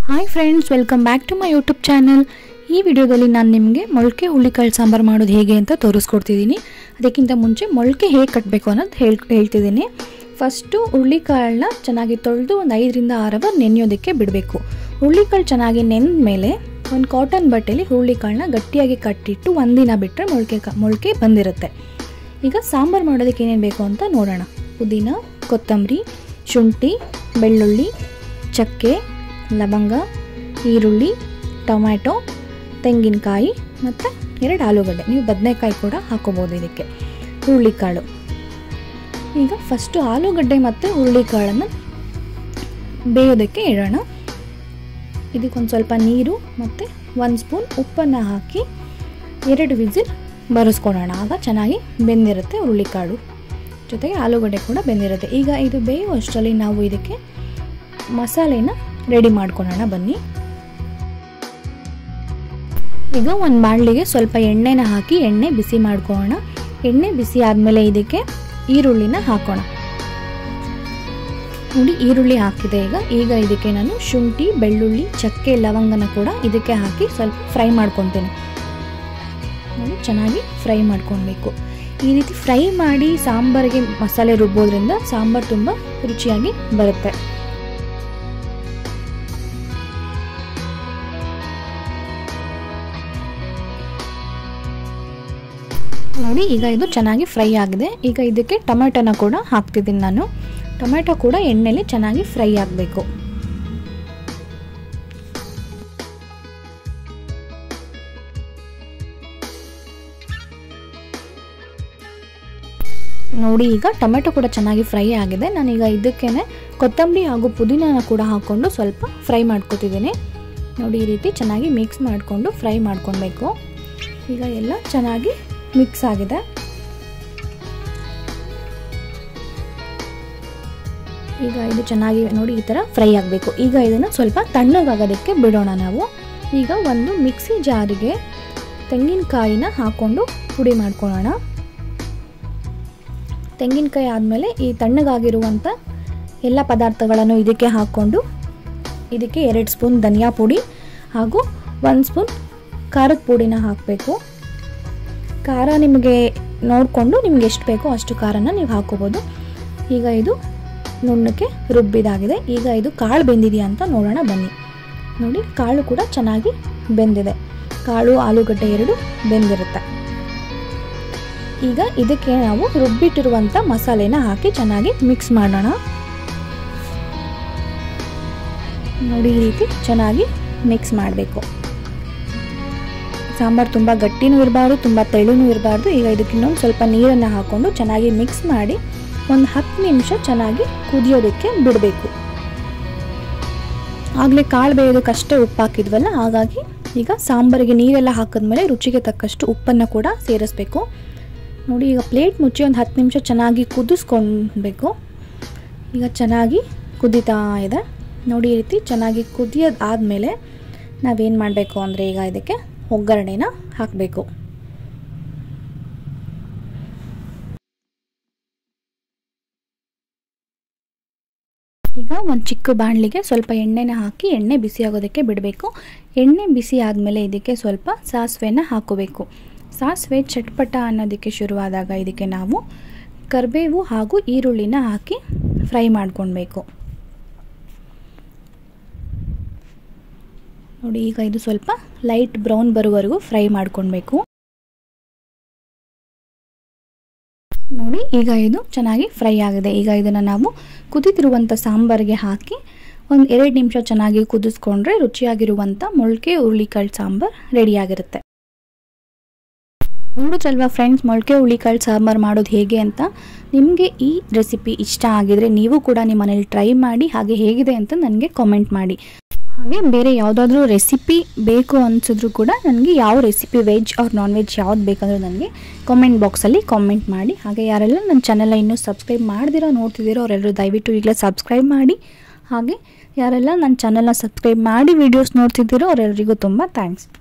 hi friends welcome back to my YouTube channel ಈ ವಿಡಿಯೋದಲ್ಲಿ ನಾನು ನಿಮಗೆ ಮೊಳಕೆ ಹುಳ್ಳಿಕಾಳು ಸಾಂಬಾರು ಮಾಡೋದು ಹೇಗೆ ಅಂತ ತೋರಿಸ್ಕೊಡ್ತಿದ್ದೀನಿ ಅದಕ್ಕಿಂತ ಮುಂಚೆ ಮೊಳಕೆ ಹೇಗೆ ಕಟ್ಟಬೇಕು ಅನ್ನೋದು ಹೇಳ್ ಹೇಳ್ತಿದ್ದೀನಿ ಫಸ್ಟು ಹುಳ್ಳಿಕಾಳನ್ನ ಚೆನ್ನಾಗಿ ತೊಳೆದು ಒಂದು ಐದರಿಂದ ಆರು ಅವರ್ ನೆನೆಯೋದಕ್ಕೆ ಬಿಡಬೇಕು ಹುಳ್ಳಿಕಾಳು ಚೆನ್ನಾಗಿ ನೆಂದ ಮೇಲೆ ಒಂದು ಕಾಟನ್ ಬಟ್ಟೆಯಲ್ಲಿ ಹುಳ್ಳಿಕಾಳನ್ನ ಗಟ್ಟಿಯಾಗಿ ಕಟ್ಟಿಟ್ಟು ಒಂದಿನ ಬಿಟ್ಟರೆ ಮೊಳಕೆ ಕ ಮೊಳಕೆ ಬಂದಿರುತ್ತೆ ಈಗ ಸಾಂಬಾರು ಮಾಡೋದಕ್ಕೆ ಏನೇನು ಬೇಕು ಅಂತ ನೋಡೋಣ ಪುದೀನ ಕೊತ್ತಂಬರಿ ಶುಂಠಿ ಬೆಳ್ಳುಳ್ಳಿ ಚಕ್ಕೆ ಲವಂಗ ಈರುಳ್ಳಿ ಟೊಮ್ಯಾಟೊ ತೆಂಗಿನಕಾಯಿ ಮತ್ತು ಎರಡು ಆಲೂಗಡ್ಡೆ ನೀವು ಬದನೆಕಾಯಿ ಕೂಡ ಹಾಕೋಬೋದು ಇದಕ್ಕೆ ಹುರುಳಿಕಾಳು ಈಗ ಫಸ್ಟು ಆಲೂಗಡ್ಡೆ ಮತ್ತು ಹುರುಳಿಕಾಳನ್ನು ಬೇಯೋದಕ್ಕೆ ಇಡೋಣ ಇದಕ್ಕೊಂದು ಸ್ವಲ್ಪ ನೀರು ಮತ್ತು ಒಂದು ಸ್ಪೂನ್ ಉಪ್ಪನ್ನು ಹಾಕಿ ಎರಡು ವಿಸಿಲ್ ಬರೆಸ್ಕೊಳ್ಳೋಣ ಆಗ ಚೆನ್ನಾಗಿ ಬೆಂದಿರುತ್ತೆ ಹುರುಳಿಕಾಳು ಜೊತೆಗೆ ಆಲೂಗಡ್ಡೆ ಕೂಡ ಬೆಂದಿರುತ್ತೆ ಈಗ ಇದು ಬೇಯುವಷ್ಟರಲ್ಲಿ ನಾವು ಇದಕ್ಕೆ ಮಸಾಲೆನ ರೆಡಿ ಮಾಡ್ಕೊಳ್ಳೋಣ ಬನ್ನಿ ಈಗ ಒಂದು ಬಾಣಲಿಗೆ ಸ್ವಲ್ಪ ಎಣ್ಣೆನ ಹಾಕಿ ಎಣ್ಣೆ ಬಿಸಿ ಮಾಡ್ಕೊಳ್ಳೋಣ ಎಣ್ಣೆ ಬಿಸಿ ಆದಮೇಲೆ ಇದಕ್ಕೆ ಈರುಳ್ಳಿನ ಹಾಕೋಣ ನೋಡಿ ಈರುಳ್ಳಿ ಹಾಕಿದೆ ಈಗ ಈಗ ಇದಕ್ಕೆ ನಾನು ಶುಂಠಿ ಬೆಳ್ಳುಳ್ಳಿ ಚಕ್ಕೆ ಲವಂಗನ ಕೂಡ ಇದಕ್ಕೆ ಹಾಕಿ ಸ್ವಲ್ಪ ಫ್ರೈ ಮಾಡ್ಕೊತೀನಿ ನೋಡಿ ಚೆನ್ನಾಗಿ ಫ್ರೈ ಮಾಡ್ಕೊಳ್ಬೇಕು ಈ ರೀತಿ ಫ್ರೈ ಮಾಡಿ ಸಾಂಬಾರಿಗೆ ಮಸಾಲೆ ರುಬ್ಬೋದ್ರಿಂದ ಸಾಂಬಾರು ತುಂಬ ರುಚಿಯಾಗಿ ಬರುತ್ತೆ ನೋಡಿ ಈಗ ಇದು ಚೆನ್ನಾಗಿ ಫ್ರೈ ಆಗಿದೆ ಈಗ ಇದಕ್ಕೆ ಟೊಮೆಟೊನ ಕೂಡ ಹಾಕ್ತಿದ್ದೀನಿ ನಾನು ಟೊಮೆಟೊ ಕೂಡ ಎಣ್ಣೆಲಿ ಚೆನ್ನಾಗಿ ಫ್ರೈ ಆಗಬೇಕು ನೋಡಿ ಈಗ ಟೊಮೆಟೊ ಕೂಡ ಚೆನ್ನಾಗಿ ಫ್ರೈ ಆಗಿದೆ ನಾನೀಗ ಇದಕ್ಕೇನೆ ಕೊತ್ತಂಬರಿ ಹಾಗೂ ಪುದೀನನ ಕೂಡ ಹಾಕ್ಕೊಂಡು ಸ್ವಲ್ಪ ಫ್ರೈ ಮಾಡ್ಕೊತಿದ್ದೀನಿ ನೋಡಿ ಈ ರೀತಿ ಚೆನ್ನಾಗಿ ಮಿಕ್ಸ್ ಮಾಡಿಕೊಂಡು ಫ್ರೈ ಮಾಡ್ಕೊಳ್ಬೇಕು ಈಗ ಎಲ್ಲ ಚೆನ್ನಾಗಿ ಮಿಕ್ಸ್ ಆಗಿದೆ ಈಗ ಇದು ಚೆನ್ನಾಗಿ ನೋಡಿ ಈ ಥರ ಫ್ರೈ ಆಗಬೇಕು ಈಗ ಇದನ್ನು ಸ್ವಲ್ಪ ತಣ್ಣಗಾಗೋದಕ್ಕೆ ಬಿಡೋಣ ನಾವು ಈಗ ಒಂದು ಮಿಕ್ಸಿ ಜಾರಿಗೆ ತೆಂಗಿನಕಾಯಿನ ಹಾಕ್ಕೊಂಡು ಪುಡಿ ಮಾಡ್ಕೊಳ್ಳೋಣ ತೆಂಗಿನಕಾಯಿ ಆದಮೇಲೆ ಈ ತಣ್ಣಗಾಗಿರುವಂಥ ಎಲ್ಲ ಪದಾರ್ಥಗಳನ್ನು ಇದಕ್ಕೆ ಹಾಕ್ಕೊಂಡು ಇದಕ್ಕೆ ಎರಡು ಸ್ಪೂನ್ ಧನಿಯಾ ಪುಡಿ ಹಾಗೂ ಒಂದು ಸ್ಪೂನ್ ಖಾರದ ಪುಡಿನ ಹಾಕಬೇಕು ಖಾರ ನಿಮಗೆ ನೋಡಿಕೊಂಡು ನಿಮ್ಗೆ ಎಷ್ಟು ಬೇಕೋ ಅಷ್ಟು ಖಾರನ ನೀವು ಹಾಕೋಬೋದು ಈಗ ಇದು ನುಣ್ಣಕ್ಕೆ ರುಬ್ಬಿದಾಗಿದೆ ಈಗ ಇದು ಕಾಳು ಬೆಂದಿದೆಯಾ ಅಂತ ನೋಡೋಣ ಬನ್ನಿ ನೋಡಿ ಕಾಳು ಕೂಡ ಚೆನ್ನಾಗಿ ಬೆಂದಿದೆ ಕಾಳು ಆಲೂಗಡ್ಡೆ ಎರಡು ಬೆಂದಿರುತ್ತೆ ಈಗ ಇದಕ್ಕೆ ನಾವು ರುಬ್ಬಿಟ್ಟಿರುವಂಥ ಮಸಾಲೆನ ಹಾಕಿ ಚೆನ್ನಾಗಿ ಮಿಕ್ಸ್ ಮಾಡೋಣ ನೋಡಿ ಈ ರೀತಿ ಚೆನ್ನಾಗಿ ಮಿಕ್ಸ್ ಮಾಡಬೇಕು ಸಾಂಬಾರು ತುಂಬ ಗಟ್ಟಿನೂ ಇರಬಾರ್ದು ತುಂಬ ತೆಳುನೂ ಇರಬಾರ್ದು ಈಗ ಇದಕ್ಕೆ ಇನ್ನೊಂದು ಸ್ವಲ್ಪ ನೀರನ್ನು ಹಾಕ್ಕೊಂಡು ಚೆನ್ನಾಗಿ ಮಿಕ್ಸ್ ಮಾಡಿ ಒಂದು ಹತ್ತು ನಿಮಿಷ ಚೆನ್ನಾಗಿ ಕುದಿಯೋದಕ್ಕೆ ಬಿಡಬೇಕು ಆಗಲೇ ಕಾಳು ಬೇಯೋದಕ್ಕಷ್ಟೇ ಉಪ್ಪು ಹಾಕಿದ್ವಲ್ಲ ಹಾಗಾಗಿ ಈಗ ಸಾಂಬಾರಿಗೆ ನೀರೆಲ್ಲ ಹಾಕಿದ್ಮೇಲೆ ರುಚಿಗೆ ತಕ್ಕಷ್ಟು ಉಪ್ಪನ್ನು ಕೂಡ ಸೇರಿಸ್ಬೇಕು ನೋಡಿ ಈಗ ಪ್ಲೇಟ್ ಮುಚ್ಚಿ ಒಂದು ಹತ್ತು ನಿಮಿಷ ಚೆನ್ನಾಗಿ ಕುದಿಸ್ಕೊಳ್ಬೇಕು ಈಗ ಚೆನ್ನಾಗಿ ಕುದೀತಾ ಇದೆ ನೋಡಿ ಈ ರೀತಿ ಚೆನ್ನಾಗಿ ಕುದಿಯೋದು ಆದಮೇಲೆ ನಾವೇನು ಮಾಡಬೇಕು ಅಂದರೆ ಈಗ ಇದಕ್ಕೆ ಒಗ್ಗರಣೆನ ಹಾಕಬೇಕು ಈಗ ಒಂದು ಚಿಕ್ಕ ಬಾಣಲಿಗೆ ಸ್ವಲ್ಪ ಎಣ್ಣೆನ ಹಾಕಿ ಎಣ್ಣೆ ಬಿಸಿ ಆಗೋದಕ್ಕೆ ಬಿಡಬೇಕು ಎಣ್ಣೆ ಬಿಸಿ ಆದಮೇಲೆ ಇದಕ್ಕೆ ಸ್ವಲ್ಪ ಸಾಸಿವೆನ ಹಾಕೋಬೇಕು ಸಾಸಿವೆ ಚಟ್ಪಟ ಅನ್ನೋದಕ್ಕೆ ಶುರುವಾದಾಗ ಇದಕ್ಕೆ ನಾವು ಕರಿಬೇವು ಹಾಗೂ ಈರುಳ್ಳಿನ ಹಾಕಿ ಫ್ರೈ ಮಾಡ್ಕೊಳ್ಬೇಕು ನೋಡಿ ಈಗ ಇದು ಸ್ವಲ್ಪ ಲೈಟ್ ಬ್ರೌನ್ ಬರುವವರೆಗೂ ಫ್ರೈ ಮಾಡ್ಕೊಳ್ಬೇಕು ನೋಡಿ ಈಗ ಇದು ಚೆನ್ನಾಗಿ ಫ್ರೈ ಆಗಿದೆ ಈಗ ಇದನ್ನು ನಾವು ಕುದಿತಿರುವಂಥ ಸಾಂಬಾರಿಗೆ ಹಾಕಿ ಒಂದು ಎರಡು ನಿಮಿಷ ಚೆನ್ನಾಗಿ ಕುದಿಸ್ಕೊಂಡ್ರೆ ರುಚಿಯಾಗಿರುವಂಥ ಮೊಳಕೆ ಹುರುಳಿಕಾಳು ಸಾಂಬಾರು ರೆಡಿಯಾಗಿರುತ್ತೆ ನೋಡಿದ್ರಲ್ವಾ ಫ್ರೆಂಡ್ಸ್ ಮೊಳಕೆ ಹುಳಿಕಾಳು ಸಾಂಬಾರು ಮಾಡೋದು ಹೇಗೆ ಅಂತ ನಿಮಗೆ ಈ ರೆಸಿಪಿ ಇಷ್ಟ ಆಗಿದರೆ ನೀವು ಕೂಡ ನಿಮ್ಮ ಮನೇಲಿ ಟ್ರೈ ಮಾಡಿ ಹಾಗೆ ಹೇಗಿದೆ ಅಂತ ನನಗೆ ಕಾಮೆಂಟ್ ಮಾಡಿ ಹಾಗೆ ಬೇರೆ ಯಾವುದಾದ್ರೂ ರೆಸಿಪಿ ಬೇಕು ಅನಿಸಿದ್ರು ಕೂಡ ನನಗೆ ಯಾವ recipe veg or non veg ಯಾವ್ದು ಬೇಕಂದ್ರೆ ನನಗೆ ಕಾಮೆಂಟ್ ಬಾಕ್ಸಲ್ಲಿ ಕಾಮೆಂಟ್ ಮಾಡಿ ಹಾಗೆ ಯಾರೆಲ್ಲ ನನ್ನ ಚಾನೆಲ್ನ ಇನ್ನೂ ಸಬ್ಸ್ಕ್ರೈಬ್ ಮಾಡ್ದಿರೋ ನೋಡ್ತಿದ್ದೀರೋ ಅವರೆಲ್ಲರೂ ದಯವಿಟ್ಟು ಈಗಲೇ ಸಬ್ಸ್ಕ್ರೈಬ್ ಮಾಡಿ ಹಾಗೆ ಯಾರೆಲ್ಲ ನನ್ನ ಚಾನೆಲ್ನ ಸಬ್ಸ್ಕ್ರೈಬ್ ಮಾಡಿ ವೀಡಿಯೋಸ್ ನೋಡ್ತಿದ್ದೀರೋ ಅವರೆಲ್ಲರಿಗೂ ತುಂಬ ಥ್ಯಾಂಕ್ಸ್